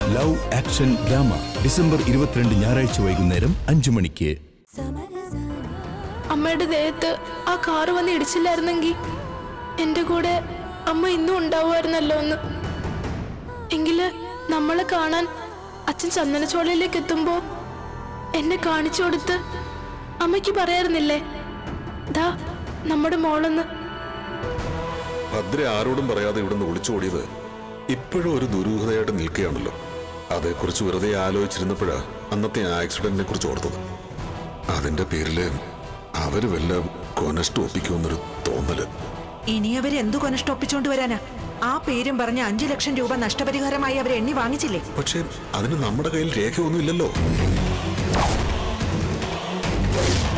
love action drama December ഇരുപത്തിരണ്ട് ഞായറാഴ്ച വൈകുന്നേരം അഞ്ചു മണിക്ക് അമ്മയുടെ ദേഹത്ത് ആ കാറ് വന്ന് ഇടിച്ചില്ലായിരുന്നെങ്കിൽ എന്റെ കൂടെ അമ്മ ഇന്നും ഉണ്ടാവുമായിരുന്നല്ലോ എന്ന് എങ്കില് നമ്മളെ കാണാൻ അച്ഛൻ ചന്ദനച്ചോളയിലേക്ക് എത്തുമ്പോ എന്നെ കാണിച്ചു കൊടുത്ത് അമ്മയ്ക്ക് പറയായിരുന്നില്ലേ ദാ നമ്മുടെ മോളെന്ന് ഭദ്ര ആരോടും പറയാതെ ഇവിടുന്ന് ഒളിച്ചോടിയത് ഇപ്പോഴും ഒരു ദുരൂഹതയായിട്ട് നിൽക്കുകയാണല്ലോ അതേക്കുറിച്ച് വെറുതെ ആലോചിച്ചിരുന്നപ്പോഴാ അന്നത്തെ ആക്സിഡന്റിനെ കുറിച്ച് ഓർത്തത് അതിന്റെ പേരില് അവര് വല്ല കൊനഷ്ട ഒപ്പിക്കുമെന്നൊരു തോന്നല് ഇനി അവര് എന്തു കൊനഷ്ടൊപ്പിച്ചോണ്ട് വരാനാ ആ പേരും പറഞ്ഞ് അഞ്ചു ലക്ഷം രൂപ നഷ്ടപരിഹാരമായി അവർ എണ്ണി വാങ്ങിച്ചില്ലേ പക്ഷേ അതിന് നമ്മുടെ കയ്യിൽ രേഖയൊന്നും ഇല്ലല്ലോ